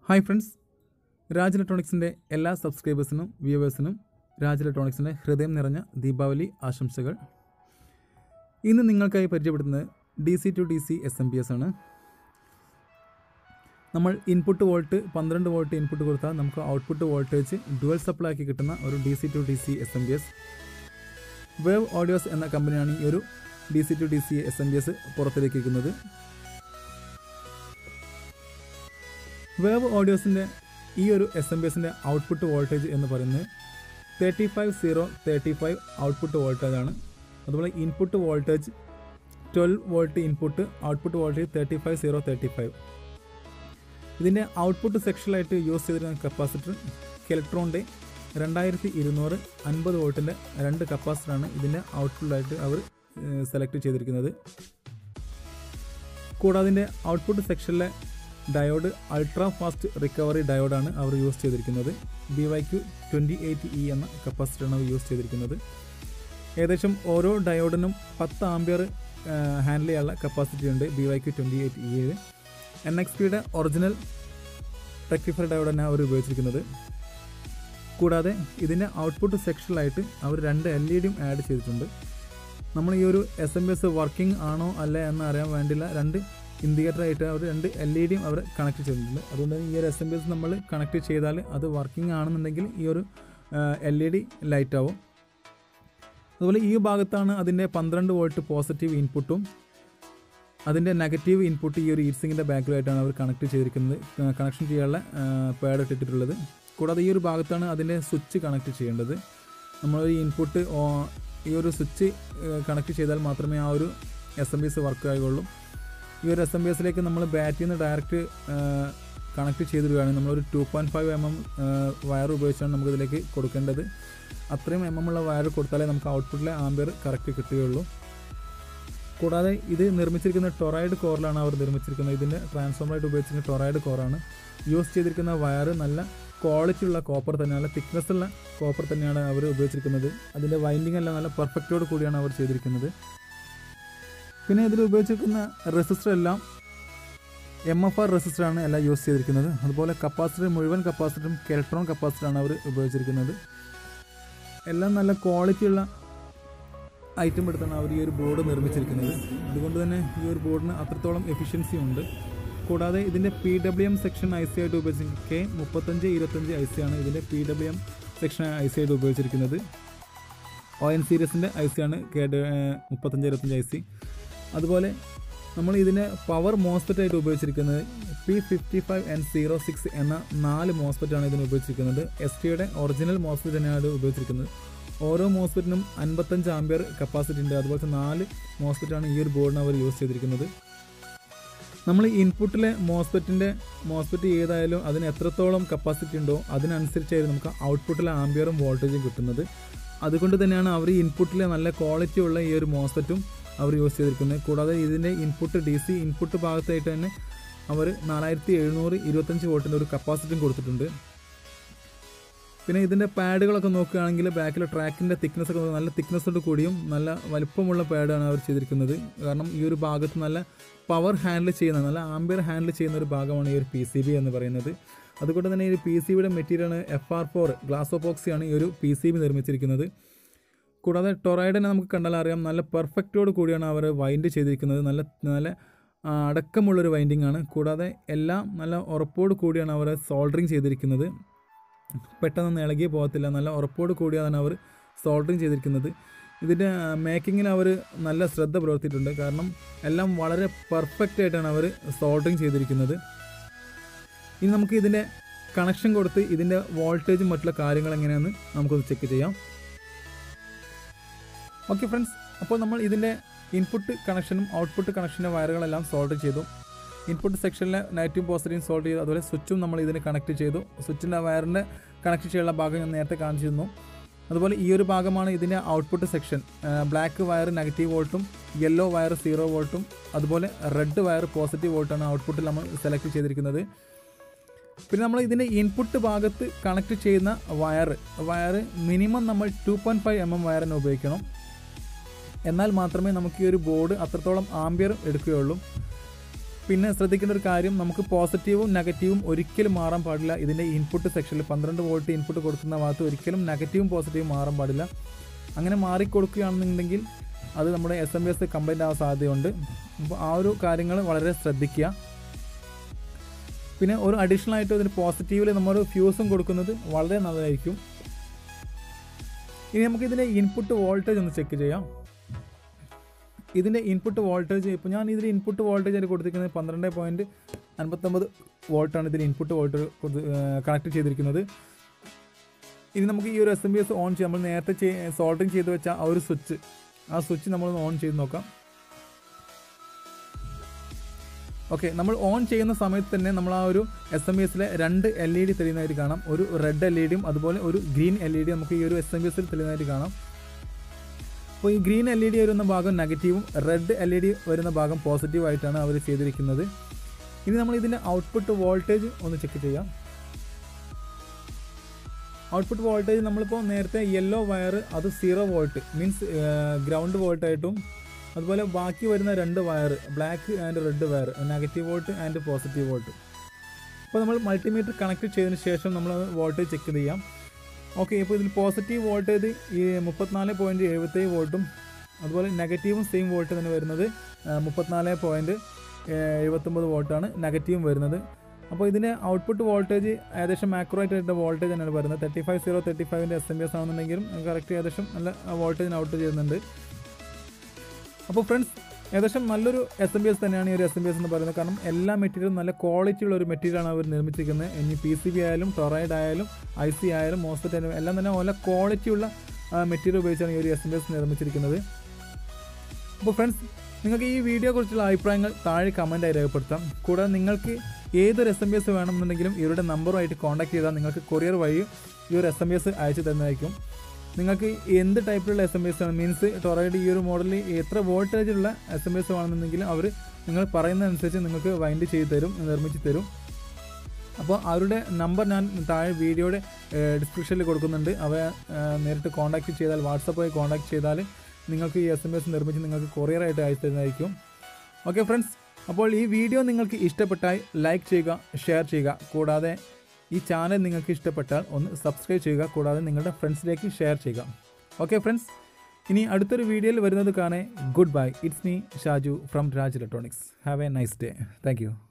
hi friends Raj ഇലക്ട്രോണിക്സിൻ്റെ എല്ലാ സബ്സ്ക്രൈബേഴ്സിനും വ്യൂവേഴ്സിനും രാജ് ഇലക്ട്രോണിക്സിൻ്റെ ഹൃദയം നിറഞ്ഞ ദീപാവലി ആശംസകൾ ഇന്ന് നിങ്ങൾക്കായി പരിചയപ്പെടുത്തുന്നത് D C to D C S M P S ആണ് നമ്മൾ ഇൻപുട്ട് വോൾട്ട് പന്ത്രണ്ട് വോൾട്ട് ഇൻപുട്ട് കൊടുത്താൽ നമുക്ക് ഔട്ട്പുട്ട് വോൾട്ടേജ് ഡുവൽ സപ്ലൈ ആക്കി കിട്ടുന്ന ഒരു D C to D C S M B S wave audios എന്ന കമ്പനിയാണ് ഈ ഒരു D C to D C S M B S പുറത്തിറക്കിയിരിക്കുന്നത് വേവ് ഓഡിയോസിൻ്റെ ഈ ഒരു എസ് എം ബി എസിൻ്റെ ഔട്ട്പുട്ട് വോൾട്ടേജ് എന്ന് പറയുന്നത് thirty five zero thirty five output voltage ആണ് അതുപോലെ input voltage twelve volt input output voltage thirty five zero thirty five ഇതിൻ്റെ ഔട്ട്പുട്ട് സെക്ഷനിലായിട്ട് യൂസ് ചെയ്തിരുന്ന കപ്പാസിറ്റർ കെലക്ട്രോണിൻ്റെ രണ്ടായിരത്തി ഇരുന്നൂറ് അൻപത് വോൾട്ടിൻ്റെ രണ്ട് കപ്പാസിറ്ററാണ് ഇതിൻ്റെ ഔട്ട്പുട്ടായിട്ട് അവർ സെലക്ട് ചെയ്തിരിക്കുന്നത് കൂടാതെ ഇതിൻ്റെ ഔട്ട്പുട്ട് സെക്ഷനിലെ ഡയോഡ് അൾട്രാ ഫാസ്റ്റ് റിക്കവറി ഡയോഡാണ് അവർ യൂസ് ചെയ്തിരിക്കുന്നത് B Y Q twenty eight E എന്ന കപ്പാസിറ്ററാണ് അവർ യൂസ് ചെയ്തിരിക്കുന്നത് ഏകദേശം ഓരോ ഡയോഡിനും പത്ത് ആംബിയർ ഹാൻഡിൽ ചെയ്യാനുള്ള കപ്പാസിറ്റി ഉണ്ട് B Y Q twenty eight ഇയിൽ എൻ എക്സ് പിയുടെ ഒറിജിനൽ റെക്ടിഫയർ ഡയോഡ് തന്നെ അവർ ഉപയോഗിച്ചിരിക്കുന്നത് കൂടാതെ ഇതിൻ്റെ ഔട്ട്പുട്ട് സെക്ഷനിലായിട്ട് അവർ രണ്ട് എൽ ഇ ഡിയും ആഡ് ചെയ്തിട്ടുണ്ട് നമ്മൾ ഈ ഒരു എസ് എം എസ് വർക്കിംഗ് ആണോ അല്ല എന്ന് അറിയാൻ വേണ്ടിയുള്ള രണ്ട് ഇൻഡിക്കേറ്റർ ആയിട്ട് അവർ രണ്ട് എൽ ഇ ഡിയും അവർ കണക്ട് ചെയ്തിട്ടുണ്ട് അതുകൊണ്ട് തന്നെ ഈ ഒരു എസ് എം എസ് നമ്മൾ കണക്ട് ചെയ്താൽ അത് വർക്കിംഗ് ആണെന്നുണ്ടെങ്കിൽ ഈ ഒരു എൽ ഇ ഡി ലൈറ്റ് ആവും അതുപോലെ ഈ ഭാഗത്താണ് അതിൻ്റെ പന്ത്രണ്ട് വോൾട്ട് പോസിറ്റീവ് ഇൻപുട്ടും അതിൻ്റെ നെഗറ്റീവ് ഇൻപുട്ട് ഈ ഒരു ഈർസിങ്ങിൻ്റെ ബാക്കിലായിട്ടാണ് അവർ കണക്ട് ചെയ്തിരിക്കുന്നത് കണക്ഷൻ ചെയ്യാനുള്ള പാഡ് ഇട്ടിട്ടുള്ളത് കൂടാതെ ഈ ഒരു ഭാഗത്താണ് അതിൻ്റെ സ്വിച്ച് കണക്ട് ചെയ്യേണ്ടത് നമ്മൾ ഈ ഇൻപുട്ട് ഈ ഒരു സ്വിച്ച് കണക്ട് ചെയ്താൽ മാത്രമേ ആ ഒരു S M B S work ആകുള്ളൂ ഈ ഒരു എസ് എം ബി എസിലേക്ക് നമ്മൾ ബാറ്റിൽ നിന്ന് ഡയറക്റ്റ് കണക്ട് ചെയ്തിടുകയാണെങ്കിൽ നമ്മളൊരു two point five M M wire ഉപയോഗിച്ചാണ് നമുക്കിതിലേക്ക് കൊടുക്കേണ്ടത് അത്രയും എം എം ഉള്ള വയർ കൊടുത്താലേ നമുക്ക് ഔട്ട്പുട്ടിലെ ആംബിയർ കറക്റ്റ് കിട്ടുകയുള്ളൂ കൂടാതെ ഇത് നിർമ്മിച്ചിരിക്കുന്ന ടൊറൈഡ് കോറിലാണ് അവർ നിർമ്മിച്ചിരിക്കുന്നത് ഇതിൻ്റെ ട്രാൻസ്ഫോമറായിട്ട് ഉപയോഗിച്ചിരിക്കുന്ന ടൊറൈഡ് കോറാണ് യൂസ് ചെയ്തിരിക്കുന്ന വയർ നല്ല ക്വാളിറ്റി ഉള്ള കോപ്പർ തന്നെയാണ് നല്ല തിക്നെസ് ഉള്ള കോപ്പർ തന്നെയാണ് അവർ ഉപയോഗിച്ചിരിക്കുന്നത് അതിൻ്റെ വൈൻഡിങ് എല്ലാം നല്ല പെർഫെക്റ്റോട് കൂടിയാണ് അവർ ചെയ്തിരിക്കുന്നത് പിന്നെ ഇതിൽ ഉപയോഗിച്ചിരിക്കുന്ന റെസിസ്റ്റർ എല്ലാം എം എഫ് ആർ റെസിസ്റ്ററാണ് എല്ലാം യൂസ് ചെയ്തിരിക്കുന്നത് അതുപോലെ കപ്പാസിറ്റർ മുഴുവൻ കപ്പാസിറ്ററും കെൽട്രോൺ കപ്പാസിറ്ററാണ് അവർ ഉപയോഗിച്ചിരിക്കുന്നത് എല്ലാം നല്ല ക്വാളിറ്റിയുള്ള ഐറ്റം എടുത്താണ് അവർ ഈ ഒരു ബോർഡ് നിർമ്മിച്ചിരിക്കുന്നത് അതുകൊണ്ട് തന്നെ ഈ ഒരു ബോർഡിന് അത്രത്തോളം എഫിഷ്യൻസി ഉണ്ട് കൂടാതെ ഇതിൻ്റെ P W M section I C ആയിട്ട് ഉപയോഗിച്ചിരിക്കുന്നത് കെ മുപ്പത്തഞ്ച് ഇരുപത്തഞ്ച് ഐ സി ആണ് ഇതിൻ്റെ P W M section I C ആയിട്ട് ഉപയോഗിച്ചിരിക്കുന്നത് ഒ എൻ സീരീസിൻ്റെ ഐ സി ആണ് കെ മുപ്പത്തഞ്ച് ഇരുപത്തഞ്ച് ഐ സി അതുപോലെ നമ്മൾ ഇതിനെ പവർ മോസ്പെറ്റ് ആയിട്ട് ഉപയോഗിച്ചിരിക്കുന്നത് P fifty five N zero six എന്ന നാല് മോസ്പെറ്റാണ് ഇതിന് ഉപയോഗിച്ചിരിക്കുന്നത് എസ് ടിയുടെ ഒറിജിനൽ മോസ്പെറ്റ് തന്നെയാണ് ഉപയോഗിച്ചിരിക്കുന്നത് ഓരോ മോസ്പെറ്റിനും അൻപത്തഞ്ച് ആംബിയർ കപ്പാസിറ്റി ഉണ്ട് അതുപോലത്തെ നാല് മോസ്പെറ്റാണ് ഈ ഒരു ബോർഡിന് അവർ യൂസ് ചെയ്തിരിക്കുന്നത് നമ്മൾ ഇൻപുട്ടിലെ മോസ്പെറ്റിൻ്റെ മോസ്പെറ്റ് ഏതായാലും അതിന് എത്രത്തോളം കപ്പാസിറ്റി ഉണ്ടോ അതിനനുസരിച്ചായിരുന്നു നമുക്ക് ഔട്ട്പുട്ടിലെ ആംബിയറും വോൾട്ടേജും കിട്ടുന്നത് അതുകൊണ്ട് തന്നെയാണ് അവർ ഇൻപുട്ടിലെ നല്ല ക്വാളിറ്റി ഉള്ള ഈ ഒരു മോസ്പെറ്റും അവർ യൂസ് ചെയ്തിരിക്കുന്നത് കൂടാതെ ഇതിൻ്റെ ഇൻപുട്ട് ഡി സി ഇൻപുട്ട് ഭാഗത്തായിട്ട് തന്നെ അവർ നാലായിരത്തി എഴുന്നൂറ് ഇരുപത്തഞ്ച് വോൾട്ടിൻ്റെ ഒരു കപ്പാസിറ്റിയും കൊടുത്തിട്ടുണ്ട് പിന്നെ ഇതിൻ്റെ പാഡുകളൊക്കെ നോക്കുകയാണെങ്കിൽ ബാക്കിലെ ട്രാക്കിൻ്റെ തിക്നെസ് ഒക്കെ നല്ല തിക്നെസ്സോട് കൂടിയും നല്ല വലുപ്പമുള്ള പാഡാണ് അവർ ചെയ്തിരിക്കുന്നത് കാരണം ഈ ഒരു ഭാഗത്ത് നല്ല പവർ ഹാൻഡിൽ ചെയ്യുന്ന നല്ല ആംബിയർ ഹാൻഡിൽ ചെയ്യുന്ന ഒരു ഭാഗമാണ് ഈ ഒരു പി സി ബി എന്ന് പറയുന്നത് അതുകൊണ്ട് തന്നെ ഈ പി സി ബിയുടെ മെറ്റീരിയലാണ് എഫ് ആർ ഫോർ ഗ്ലാസ് ഓപ്പോക്സിയാണ് ഈ ഒരു പി സി ബി നിർമ്മിച്ചിരിക്കുന്നത് കൂടാതെ ടൊറൈഡിനെ നമുക്ക് കണ്ടാൽ അറിയാം നല്ല പെർഫെക്റ്റോട് കൂടിയാണ് അവർ വൈൻഡ് ചെയ്തിരിക്കുന്നത് നല്ല നല്ല അടക്കമുള്ളൊരു വൈൻഡിങ് ആണ് കൂടാതെ എല്ലാം നല്ല ഉറപ്പോട് കൂടിയാണ് അവർ സോൾഡറിങ് ചെയ്തിരിക്കുന്നത് പെട്ടെന്ന് ഇളകി പോകത്തില്ല നല്ല ഉറപ്പോട് കൂടിയാണ് അവർ സോൾഡറിങ് ചെയ്തിരിക്കുന്നത് ഇതിൻ്റെ മേക്കിങ്ങിൽ അവർ നല്ല ശ്രദ്ധ പുലർത്തിയിട്ടുണ്ട് കാരണം എല്ലാം വളരെ പെർഫെക്റ്റ് ആയിട്ടാണ് അവർ സോൾഡറിങ് ചെയ്തിരിക്കുന്നത് ഇനി നമുക്ക് ഇതിൻ്റെ കണക്ഷൻ കൊടുത്ത് ഇതിൻ്റെ വോൾട്ടേജും മറ്റുള്ള കാര്യങ്ങൾ എങ്ങനെയാണെന്ന് നമുക്കൊന്ന് ചെക്ക് ചെയ്യാം ഓക്കെ ഫ്രണ്ട്സ് അപ്പോൾ നമ്മൾ ഇതിൻ്റെ ഇൻപുട്ട് കണക്ഷനും ഔട്ട്പുട്ട് കണക്ഷൻ്റെ വയറുകളെല്ലാം സോൾവ് ചെയ്തു ഇൻപുട്ട് സെക്ഷനിലെ നെഗറ്റീവ് പോസിറ്റീവ് സോൾവ് ചെയ്തു അതുപോലെ സ്വിച്ചും നമ്മൾ ഇതിന് കണക്ട് ചെയ്തു സ്വിച്ചിൻ്റെ വയറിൻ്റെ കണക്ട് ചെയ്യാനുള്ള ഭാഗം ഞാൻ നേരത്തെ കാണിച്ചിരുന്നു അതുപോലെ ഈ ഒരു ഭാഗമാണ് ഇതിൻ്റെ output section black wire negative വോൾട്ടും യെല്ലോ വയർ സീറോ വോൾട്ടും അതുപോലെ റെഡ് വയർ പോസിറ്റീവ് വോൾട്ടാണ് ഔട്ട്പുട്ടിൽ നമ്മൾ സെലക്ട് ചെയ്തിരിക്കുന്നത് പിന്നെ നമ്മൾ ഇതിൻ്റെ ഇൻപുട്ട് ഭാഗത്ത് കണക്ട് ചെയ്യുന്ന വയർ വയർ മിനിമം നമ്മൾ two point five M M വയറിന് ഉപയോഗിക്കണം എന്നാൽ മാത്രമേ നമുക്ക് ഈ ഒരു ബോർഡ് അത്രത്തോളം ആംബിയർ എടുക്കുകയുള്ളൂ പിന്നെ ശ്രദ്ധിക്കേണ്ട ഒരു കാര്യം നമുക്ക് പോസിറ്റീവും നെഗറ്റീവും ഒരിക്കലും മാറാൻ പാടില്ല ഇതിൻ്റെ ഇൻപുട്ട് സെക്ഷനിൽ പന്ത്രണ്ട് വോൾട്ട് ഇൻപുട്ട് കൊടുക്കുന്ന ഭാഗത്ത് ഒരിക്കലും നെഗറ്റീവും പോസിറ്റീവും മാറാൻ പാടില്ല അങ്ങനെ മാറിക്കൊടുക്കുകയാണെന്നുണ്ടെങ്കിൽ അത് നമ്മുടെ S M B S complaint ആവാൻ സാധ്യതയുണ്ട് അപ്പോൾ ആ ഒരു കാര്യങ്ങൾ വളരെ ശ്രദ്ധിക്കുക പിന്നെ ഒരു അഡീഷണൽ ആയിട്ട് ഇതിന് പോസിറ്റീവിൽ നമ്മളൊരു ഫ്യൂസും കൊടുക്കുന്നത് വളരെ നല്ലതായിരിക്കും ഇനി നമുക്ക് ഇതിൻ്റെ ഇൻപുട്ട് വോൾട്ടേജ് ഒന്ന് ചെക്ക് ചെയ്യാം ഇതിൻ്റെ ഇൻപുട്ട് വോൾട്ടേജ് ഇപ്പോൾ ഞാൻ ഇതിൽ ഇൻപുട്ട് വോൾട്ടേജ് ആയിട്ട് കൊടുത്തിരിക്കുന്നത് പന്ത്രണ്ട് പോയിൻറ്റ് അൻപത്തൊമ്പത് വോൾട്ടാണ് ഇതിൽ ഇൻപുട്ട് വോൾട്ട് കണക്ട് ചെയ്തിരിക്കുന്നത് ഇനി നമുക്ക് ഈ ഒരു S M B S on ചെയ്യാം നമ്മൾ നേരത്തെ സോൾഡറിങ് ചെയ്ത് വെച്ച ആ ഒരു സ്വിച്ച് ആ സ്വിച്ച് നമ്മളൊന്ന് ഓൺ ചെയ്ത് നോക്കാം ഓക്കെ നമ്മൾ ഓൺ ചെയ്യുന്ന സമയത്ത് തന്നെ നമ്മൾ ആ ഒരു എസ് എം ബി എസിലെ രണ്ട് എൽ ഇ ഡി തെളിയുന്നതായിട്ട് കാണാം ഒരു റെഡ് എൽ ഇ ഡിയും അതുപോലെ ഒരു ഗ്രീൻ എൽ ഇ ഡി നമുക്ക് ഈ ഒരു എസ് എം ബി എസിൽ തെളിയുന്നതായിട്ട് കാണാം അപ്പോൾ ഈ ഗ്രീൻ എൽ ഇ ഡി വരുന്ന ഭാഗം നെഗറ്റീവും റെഡ് എൽ ഇ ഡി വരുന്ന ഭാഗം പോസിറ്റീവ് ആയിട്ടാണ് അവർ ചെയ്തിരിക്കുന്നത് ഇനി നമ്മൾ ഇതിൻ്റെ ഔട്ട്പുട്ട് വോൾട്ടേജ് ഒന്ന് ചെക്ക് ചെയ്യാം ഔട്ട്പുട്ട് വോൾട്ടേജ് നമ്മളിപ്പോൾ നേരത്തെ യെല്ലോ വയർ അത് സീറോ വോൾട്ട് മീൻസ് ഗ്രൗണ്ട് വോൾട്ടായിട്ടും അതുപോലെ ബാക്കി വരുന്ന രണ്ട് wire black and red wire negative volt and positive volt അപ്പോൾ നമ്മൾ മൾട്ടിമീറ്റർ കണക്ട് ചെയ്തതിന് ശേഷം നമ്മൾ വോൾട്ടേജ് ചെക്ക് ചെയ്യാം ഓക്കെ ഇപ്പോൾ ഇതിൽ പോസിറ്റീവ് വോൾട്ടേജ് ഈ മുപ്പത്തിനാല് പോയിൻറ്റ് എഴുപത്തേഴ് വോൾട്ടും അതുപോലെ നെഗറ്റീവും സെയിം വോൾട്ട് തന്നെ വരുന്നത് മുപ്പത്തിനാല് പോയിൻറ്റ് എഴുപത്തൊമ്പത് വോൾട്ടാണ് നെഗറ്റീവും വരുന്നത് അപ്പോൾ ഇതിൻ്റെ ഔട്ട്പുട്ട് വോൾട്ടേജ് ഏകദേശം ആക്യുറേറ്റ് ആയിട്ട് വോൾട്ടേജ് തന്നെയാണ് വരുന്നത് തേർട്ടി ഫൈവ് സീറോ തേർട്ടി ഫൈവിൻ്റെ എസ് എം ബി എസ് ആണെന്നുണ്ടെങ്കിലും കറക്റ്റ് ഏകദേശം നല്ല വോൾട്ടേജിന് ഔട്ട് ചെയ്യുന്നുണ്ട് അപ്പോൾ ഫ്രണ്ട്സ് ഏകദേശം നല്ലൊരു എസ് എം ബി എസ് തന്നെയാണ് ഈ ഒരു എസ് എം ബി എസ് എന്ന് പറയുന്നത് കാരണം എല്ലാ മെറ്റീരിയലും നല്ല ക്വാളിറ്റി ഉള്ള ഒരു മെറ്റീരിയലാണ് അവർ നിർമ്മിച്ചിരിക്കുന്നത് ഇനി പി സി ബി ആയാലും ടൊറൈഡ് ആയാലും ഐ സി ആയാലും മോസ്ഫെറ്റ് ആയാലും എല്ലാം തന്നെ നല്ല ക്വാളിറ്റി ഉള്ള മെറ്റീരിയൽ ഉപയോഗിച്ചാണ് ഈ ഒരു എസ് എം ബി എസ് നിർമ്മിച്ചിരിക്കുന്നത് അപ്പോൾ ഫ്രണ്ട്സ് നിങ്ങൾക്ക് ഈ വീഡിയോ കുറിച്ചുള്ള അഭിപ്രായങ്ങൾ താഴെ കമൻറ്റായി രേഖപ്പെടുത്താം കൂടാതെ നിങ്ങൾക്ക് ഏതൊരു എസ് എം ബി എസ് വേണമെന്നുണ്ടെങ്കിലും ഇവരുടെ നമ്പറുമായിട്ട് കോൺടാക്ട് ചെയ്താൽ നിങ്ങൾക്ക് കൊറിയർ വഴി ഈ ഒരു എസ് എം ബി എസ് അയച്ചു തരുന്നതായിരിക്കും നിങ്ങൾക്ക് എന്ത് ടൈപ്പിലുള്ള എസ് എം ബി എസ് ആണ് മീൻസ് ടൊറൈഡ് ഈ ഒരു മോഡലിൽ എത്ര വോൾട്ടേജുള്ള എസ് എം ബി എസ് ആണെന്നുണ്ടെങ്കിൽ അവർ നിങ്ങൾ പറയുന്നതനുസരിച്ച് നിങ്ങൾക്ക് വൈൻഡ് ചെയ്ത് തരും നിർമ്മിച്ച് തരും അപ്പോൾ അവരുടെ നമ്പർ ഞാൻ താഴെ വീഡിയോയുടെ ഡിസ്ക്രിപ്ഷനിൽ കൊടുക്കുന്നുണ്ട് അവ നേരിട്ട് കോൺടാക്ട് ചെയ്താൽ വാട്സപ്പ് കോൺടാക്ട് ചെയ്താൽ നിങ്ങൾക്ക് ഈ എസ് എം എസ് നിർമ്മിച്ച് നിങ്ങൾക്ക് കൊറിയറായിട്ട് അയച്ചു തരുന്നതായിരിക്കും ഓക്കെ ഫ്രണ്ട്സ് അപ്പോൾ ഈ വീഡിയോ നിങ്ങൾക്ക് ഇഷ്ടപ്പെട്ടാൽ ലൈക്ക് ചെയ്യുക ഷെയർ ചെയ്യുക കൂടാതെ ഈ ചാനൽ നിങ്ങൾക്ക് ഇഷ്ടപ്പെട്ടാൽ ഒന്ന് സബ്സ്ക്രൈബ് ചെയ്യുക കൂടാതെ നിങ്ങളുടെ ഫ്രണ്ട്സിലേക്ക് ഷെയർ ചെയ്യുക ഓക്കെ ഫ്രണ്ട്സ് ഇനി അടുത്തൊരു വീഡിയോയിൽ വരുന്നത് കാണേ good bye it's me Shaju from Raj electronics have a nice day thank U